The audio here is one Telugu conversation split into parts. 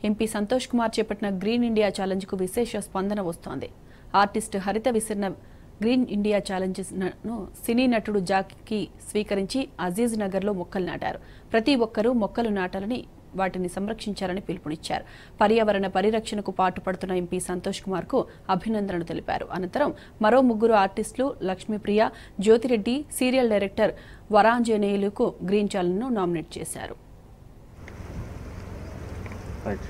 ఎంపీ సంతోష్ కుమార్ చేపట్టిన గ్రీన్ ఇండియా ఛాలెంజ్కు విశేష స్పందన వస్తోంది ఆర్టిస్ట్ హరిత విసిరిన గ్రీన్ ఇండియా ఛాలెంజెస్ ను సినీ నటుడు జాకీ స్వీకరించి అజీజ్ నగర్లో మొక్కలు నాటారు ప్రతి ఒక్కరూ మొక్కలు నాటాలని వాటిని సంరక్షించాలని పిలుపునిచ్చారు పర్యావరణ పరిరక్షణకు పాటుపడుతున్న ఎంపీ సంతోష్ కుమార్ కు అభినందనలు తెలిపారు అనంతరం మరో ముగ్గురు ఆర్టిస్టులు లక్ష్మీప్రియ జ్యోతిరెడ్డి సీరియల్ డైరెక్టర్ వరాంజనేయులకు గ్రీన్ ఛాలెంజ్ ను నామినేట్ చేశారు రైట్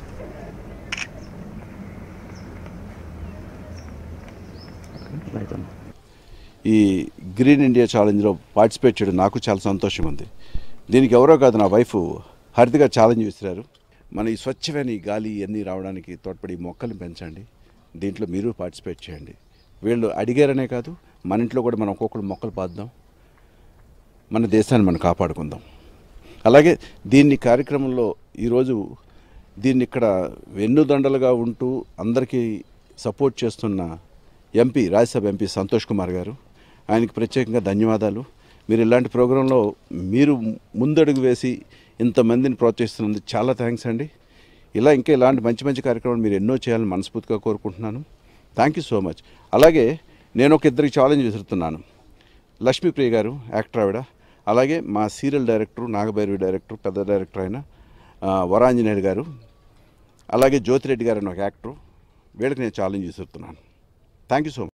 రైట్ అమ్మా ఈ గ్రీన్ ఇండియా ఛాలెంజ్లో పార్టిసిపేట్ చేయడం నాకు చాలా సంతోషం ఉంది దీనికి ఎవరో కాదు నా వైఫ్ హరితగా ఛాలెంజ్ విసిరారు మన ఈ స్వచ్ఛమైన ఈ గాలి ఇవన్నీ రావడానికి తోడ్పడి ఈ మొక్కలు పెంచండి దీంట్లో మీరు పార్టిసిపేట్ చేయండి వీళ్ళు అడిగారనే కాదు మన ఇంట్లో కూడా మనం ఒక్కొక్కరు మొక్కలు పాద్దాం మన దేశాన్ని మనం కాపాడుకుందాం అలాగే దీన్ని కార్యక్రమంలో ఈరోజు దీన్ని ఇక్కడ వెన్నుదండలుగా ఉంటూ అందరికీ సపోర్ట్ చేస్తున్న ఎంపీ రాజ్యసభ ఎంపీ సంతోష్ కుమార్ గారు ఆయనకి ప్రత్యేకంగా ధన్యవాదాలు మీరు ఇలాంటి ప్రోగ్రాంలో మీరు ముందడుగు వేసి ఇంతమందిని ప్రోత్సహిస్తున్నందుకు చాలా థ్యాంక్స్ అండి ఇలా ఇంకా ఇలాంటి మంచి మంచి కార్యక్రమాలు మీరు ఎన్నో చేయాలని మనస్ఫూర్తిగా కోరుకుంటున్నాను థ్యాంక్ యూ సో మచ్ అలాగే నేను ఒక ఇద్దరికి ఛాలెంజ్ విసురుతున్నాను లక్ష్మీప్రియ గారు యాక్టర్ ఆవిడ అలాగే మా సీరియల్ డైరెక్టర్ నాగభైరవి డైరెక్టర్ పెద్ద డైరెక్టర్ అయిన ఆ, వరాంజనేయుడు గారు అలాగే జ్యోతిరెడ్డి గారు అని ఒక యాక్టర్ వీళ్ళకి నేను ఛాలెంజ్ విసురుతున్నాను థ్యాంక్ యూ సో మచ్